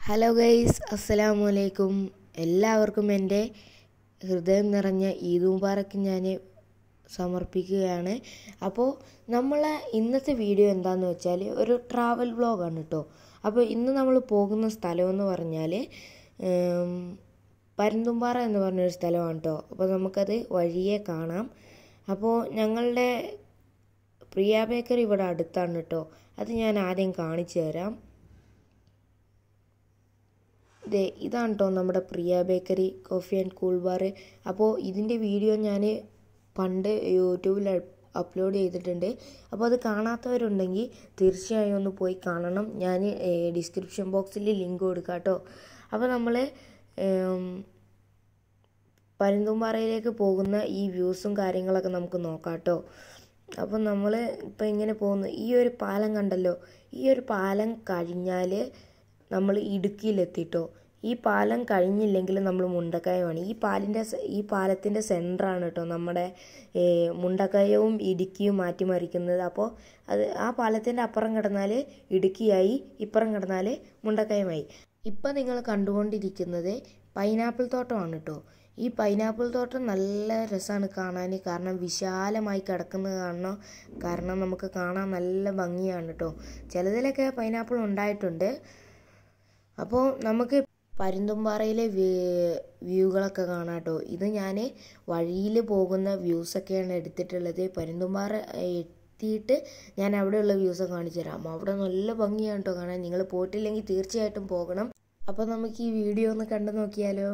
Hello guys അസ്സലാമു അലൈക്കും എല്ലാവർക്കും എൻ്റെ ഹൃദയം നിറഞ്ഞ ഈദ് മുബാറക്ക് ഞാൻ സമർപ്പിക്കുകയാണ് അപ്പോൾ നമ്മളെ ഇന്നത്തെ വീഡിയോ എന്താണെന്ന് വെച്ചാൽ ഒരു ട്രാവൽ വ്ളോഗാണ് കേട്ടോ അപ്പോൾ ഇന്ന് നമ്മൾ പോകുന്ന സ്ഥലമെന്ന് പറഞ്ഞാൽ ഉം, പരുന്തുംപാറ എന്ന് പറഞ്ഞൊരു സ്ഥലമാണ് കേട്ടോ അപ്പോൾ നമുക്കത് വഴിയെ കാണാം അപ്പോൾ ഞങ്ങളുടെ പ്രിയ ബേക്കറി ഇവിടെ അടുത്താണ് കേട്ടോ അത് ഞാൻ ആദ്യം കാണിച്ചു തരാം ദേ ഇതാണ് കേട്ടോ നമ്മുടെ Priya bakery coffee and cool bar അപ്പോൾ ഇതിൻ്റെ വീഡിയോ ഞാൻ പണ്ട് യൂട്യൂബിൽ അപ്ലോഡ് ചെയ്തിട്ടുണ്ട് അപ്പോൾ അത് കാണാത്തവരുണ്ടെങ്കിൽ തീർച്ചയായും ഒന്ന് പോയി കാണണം ഞാൻ ഡിസ്ക്രിപ്ഷൻ ബോക്സിൽ ലിങ്ക് കൊടുക്കാം കേട്ടോ അപ്പോൾ നമ്മൾ പരുന്തുംപാറയിലേക്ക് പോകുന്ന ഈ വ്യൂസും കാര്യങ്ങളൊക്കെ നമുക്ക് നോക്കാം കേട്ടോ അപ്പം നമ്മൾ ഇപ്പം ഇങ്ങനെ പോകുന്നു ഈ ഒരു പാലം കണ്ടല്ലോ ഈ ഒരു പാലം കഴിഞ്ഞാൽ നമ്മൾ ഇടുക്കിയിലെത്തിട്ടോ ഈ പാലം കഴിഞ്ഞില്ലെങ്കിൽ നമ്മൾ മുണ്ടക്കയമാണ് ഈ പാലിൻ്റെ സെ- ഈ പാലത്തിൻ്റെ സെൻറ്ററാണ് കേട്ടോ നമ്മുടെ ഏ, മുണ്ടക്കയവും ഇടുക്കിയും മാറ്റിമറിക്കുന്നത് അപ്പോൾ അത് ആ പാലത്തിൻ്റെ അപ്പുറം കിടന്നാൽ ഇടുക്കിയായി ഇപ്പുറം കിടന്നാൽ മുണ്ടക്കയമായി ഇപ്പം നിങ്ങൾ കണ്ടുകൊണ്ടിരിക്കുന്നത് പൈനാപ്പിൾ തോട്ടമാണ് കേട്ടോ ഈ പൈനാപ്പിൾ തോട്ടം നല്ല രസമാണ് കാണാൻ കാരണം വിശാലമായി കിടക്കുന്നത് കാണണം കാരണം നമുക്ക് കാണാൻ നല്ല ഭംഗിയാണ് കേട്ടോ ചിലതിലൊക്കെ പൈനാപ്പിൾ ഉണ്ടായിട്ടുണ്ട് അപ്പോൾ നമുക്ക് പരുന്തുംപാറയിലെ വ്യൂ- വ്യൂകളൊക്കെ കാണാം കേട്ടോ ഇത് ഞാൻ വഴിയിൽ പോകുന്ന വ്യൂസൊക്കെയാണ് എടുത്തിട്ടുള്ളത് പരുന്തുംപാറ എത്തിയിട്ട് ഞാൻ അവിടെയുള്ള വ്യൂസ് കാണിച്ചു തരാം അവിടെ നല്ല ഭംഗിയാണ് കേട്ടോ കാണാൻ നിങ്ങൾ പോയിട്ടില്ലെങ്കിൽ തീർച്ചയായിട്ടും പോകണം അപ്പോൾ നമുക്ക് ഈ വീഡിയോ ഒന്ന് കണ്ടു നോക്കിയാലോ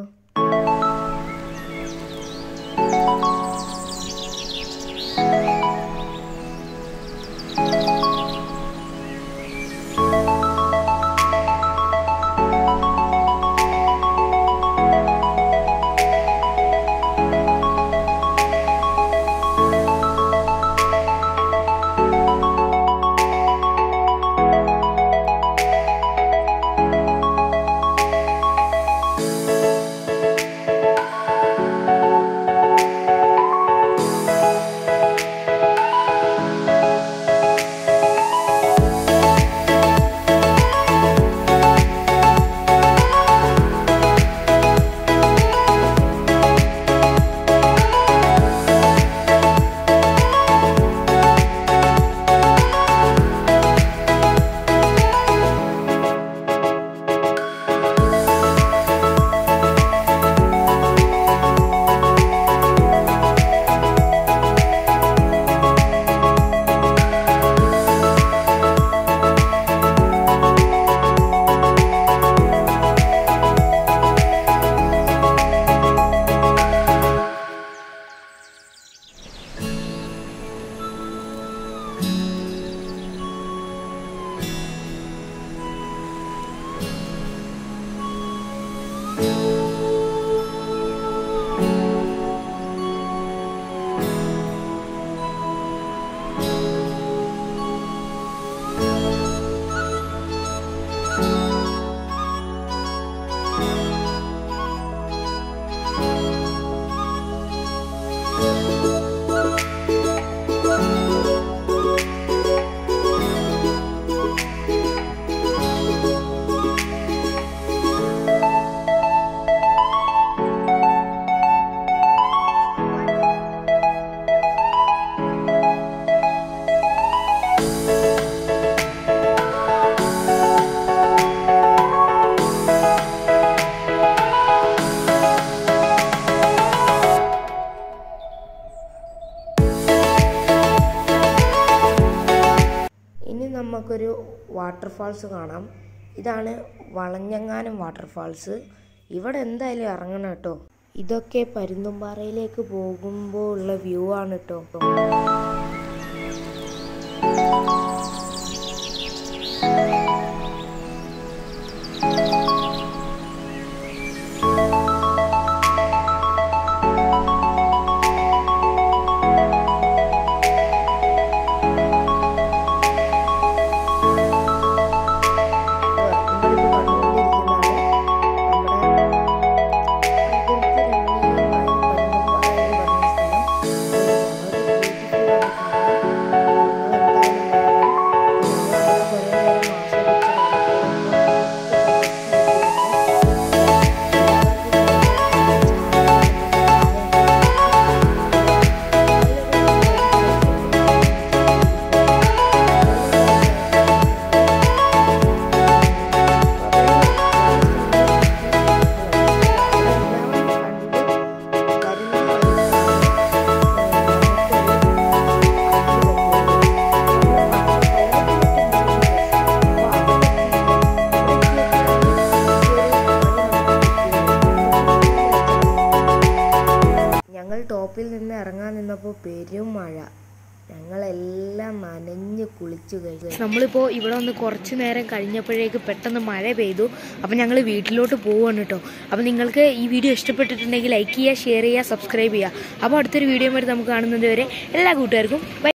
ഇനി നമുക്കൊരു വാട്ടർഫാൾസ് കാണാം ഇതാണ് വളഞ്ഞങ്ങാനം വാട്ടർഫാൾസ് ഇവിടെ എന്തായാലും ഇറങ്ങണം കേട്ടോ ഇതൊക്കെ പരുന്തുംപാറയിലേക്ക് പോകുമ്പോൾ ഉള്ള വ്യൂ ആണ് കേട്ടോ നിങ്ങളിപ്പോൾ കണ്ടുകൊണ്ടിരിക്കുന്നതാണ് നമ്മുടെ പ്രകൃതി രമണീയമായ പരുന്തുംപാറ എന്ന് പറഞ്ഞ സ്ഥലം. വളരെ beautiful ആണ് കാണാൻ. നിങ്ങൾ എന്തായാലും നിന്ന് ഇറങ്ങാൻ നിന്നപ്പോൾ പെരും മഴ ഞങ്ങളെല്ലാം നനഞ്ഞ് കുളിച്ചു കഴിഞ്ഞു നമ്മളിപ്പോൾ ഇവിടെ ഒന്ന് കുറച്ച് നേരം കഴിഞ്ഞപ്പോഴേക്ക് പെട്ടെന്ന് മഴ പെയ്തു അപ്പം ഞങ്ങൾ വീട്ടിലോട്ട് പോവുകയാണ് കേട്ടോ അപ്പം നിങ്ങൾക്ക് ഈ വീഡിയോ ഇഷ്ടപ്പെട്ടിട്ടുണ്ടെങ്കിൽ ലൈക്ക് ചെയ്യുക ഷെയർ ചെയ്യുക സബ്സ്ക്രൈബ് ചെയ്യുക അപ്പോൾ അടുത്തൊരു വീഡിയോ വരെ നമുക്ക് കാണുന്നത് വരെ എല്ലാ കൂട്ടുകാർക്കും ബൈ